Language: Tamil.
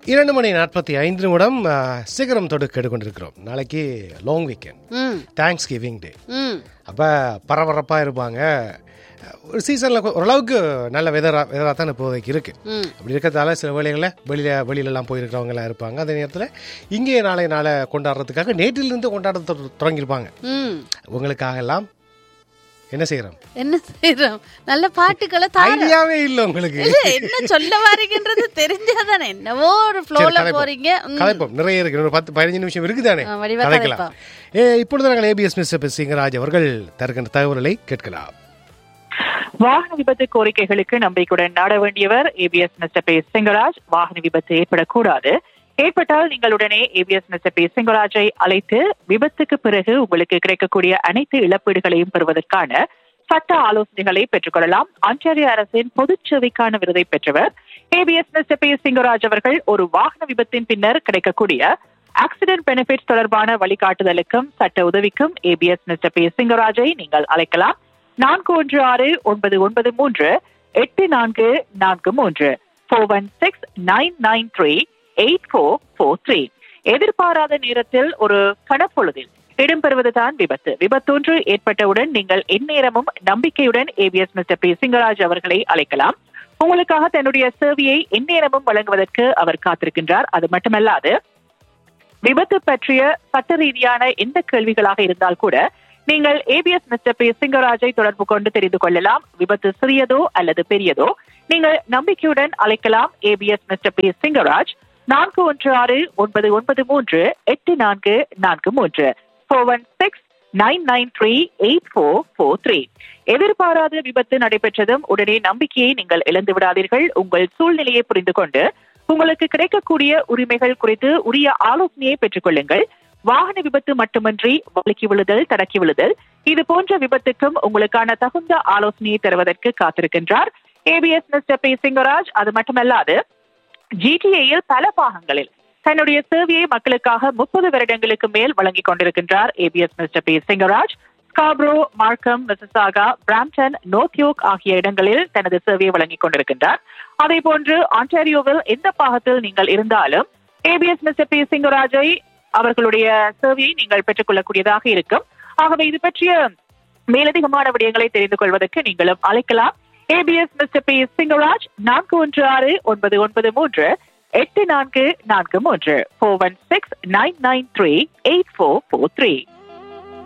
இரண்டு மணி நாற்பத்தி ஐந்து நிமிடம் ஆ, சிகரம் தொடு கேட்டுக்கொண்டிருக்கிறோம் நாளைக்கு லாங் வீக்கெண்ட் ம் தேங்க்ஸ் கிவிங் டே ம் அப்போ பரபரப்பாக இருப்பாங்க ஒரு சீசனில் ஓரளவுக்கு நல்ல வெதராக வெதராக தான் இப்போதைக்கு இருக்குது ம் அப்படி இருக்கிறதால சில வேளைகளில் வெளியில் வெளியிலலாம் போயிருக்கிறவங்க எல்லாம் இருப்பாங்க அதே நேரத்தில் இங்கே நாளை நாளை கொண்டாடுறதுக்காக நேற்றிலிருந்து கொண்டாட தொ- தொடங்கியிருப்பாங்க ம் உங்களுக்காக எல்லாம் என்ன செய்கிறோம் என்ன செய்யறோம் நல்ல பாட்டுக்களை தார ஐடியாவே இல்லை உங்களுக்கு இல்ல, என்ன சொல்ல வாரீங்கன்றது தெரிஞ்சாதானே என்னவோ ஒரு சரி, ஃப்ளோல கதைப்போம். போறீங்க ம். கலைப்போம் நிறைய இருக்கு ஒரு பத்து பதினஞ்சு நிமிஷம் இருக்குதானே ஆ, வடிவா கதைக்கலாம் கதைப்போம். ஏ இப்பொழுது நாங்கள் ஏபிஎஸ் மிஸ்டர் சிங்கராஜ் அவர்கள் தருகின்ற தகவல்களை கேட்கலாம் வாகன விபத்து கோரிக்கைகளுக்கு நம்பிக்கையுடன் நாட வேண்டியவர் ஏபிஎஸ் மிஸ்டர் பி சிங்கராஜ் வாகன விபத்து ஏற்படக்கூடாது ஏற்பட்டால் நீங்கள் உடனே ஏபிஎஸ் மிஸ்டர் பி சிங்கராஜை அழைத்து விபத்துக்கு பிறகு உங்களுக்கு கிடைக்கக்கூடிய அனைத்து இழப்பீடுகளையும் பெறுவதற்கான சட்ட ஆலோசனைகளை பெற்றுக்கொள்ளலாம் ஆன்டாரியோ அரசின் பொதுச் சேவைக்கான விருதை பெற்றவர் ஏபிஎஸ் மிஸ்டர் பி சிங்கராஜ் அவர்கள் ஒரு வாகன விபத்தின் பின்னர் கிடைக்கக்கூடிய ஆக்சிடென்ட் பெனிஃபிட்ஸ் தொடர்பான வழிகாட்டுதலுக்கும் சட்ட உதவிக்கும் ஏபிஎஸ் மிஸ்டர் பி சிங்கராஜை நீங்கள் அழைக்கலாம் நான்கு ஒன்று ஆறு ஒன்பது ஒன்பது மூன்று எட்டு நான்கு நான்கு மூன்று four one six nine nine three eight four four three எதிர்பாராத நேரத்தில் ஒரு கணப்பொழுதில் இடம்பெறுவதுதான் விபத்து விபத்தொன்று ஏற்பட்டவுடன் நீங்கள் எந்நேரமும் நம்பிக்கையுடன் ஏபிஎஸ் மிஸ்டர் பி சிங்கராஜ் அவர்களை அழைக்கலாம் உங்களுக்காக தன்னுடைய சேவையை எந்நேரமும் வழங்குவதற்கு அவர் காத்திருக்கின்றார் அது மட்டுமல்லாது விபத்து பற்றிய சட்ட ரீதியான எந்த கேள்விகளாக இருந்தால் கூட நீங்கள் ஏபிஎஸ் மிஸ்டர் பி சிங்கராஜை தொடர்பு கொண்டு தெரிந்து கொள்ளலாம் விபத்து சிறியதோ அல்லது பெரியதோ நீங்கள் நம்பிக்கையுடன் அழைக்கலாம் ஏபிஎஸ் மிஸ்டர் பி சிங்கராஜ் நான்கு ஒன்று ஆறு ஒன்பது ஒன்பது மூன்று எட்டு நான்கு நான்கு மூன்று four one six nine nine three eight four four three எதிர்பாராத விபத்து நடைபெற்றதும் உடனே நம்பிக்கையை நீங்கள் இழந்து விடாதீர்கள் உங்கள் சூழ்நிலையை புரிந்து கொண்டு உங்களுக்கு கிடைக்கக்கூடிய உரிமைகள் குறித்து உரிய ஆலோசனையை பெற்றுக் கொள்ளுங்கள் வாகன விபத்து மட்டுமின்றி வழுக்கி விழுதல் தடக்கி விழுதல் இது போன்ற விபத்துக்கும் உங்களுக்கான தகுந்த ஆலோசனையை தருவதற்கு காத்திருக்கின்றார் ஏபிஎஸ் மிஸ்டர் பி சிங்கராஜ் அது மட்டுமல்லாது ஜிடிஏயில் பல பாகங்களில் தன்னுடைய சேவையை மக்களுக்காக முப்பது வருடங்களுக்கு மேல் வழங்கிக் கொண்டிருக்கின்றார் APS mister P Singaraj Scarborough Markham Mississauga Brampton நோத்யோக் ஆகிய இடங்களில் தனது சேவையை வழங்கிக் கொண்டிருக்கின்றார் அதே போன்று ஆன்டாரியோவில் எந்த பாகத்தில் நீங்கள் இருந்தாலும் ஏபிஎஸ் மிஸ்டர் பி சிங்கராஜை அவர்களுடைய சேவையை நீங்கள் பெற்றுக்கொள்ளக்கூடியதாக இருக்கும் ஆகவே இது பற்றிய மேலதிகமான விடயங்களை தெரிந்து கொள்வதற்கு நீங்களும் அழைக்கலாம் ஏபிஎஸ் மிஸ்டர் பி சிங்கராஜ் நான்கு ஒன்று ஆறு ஒன்பது ஒன்பது மூன்று எட்டு நான்கு நான்கு மூன்று four one six nine nine three eight four four three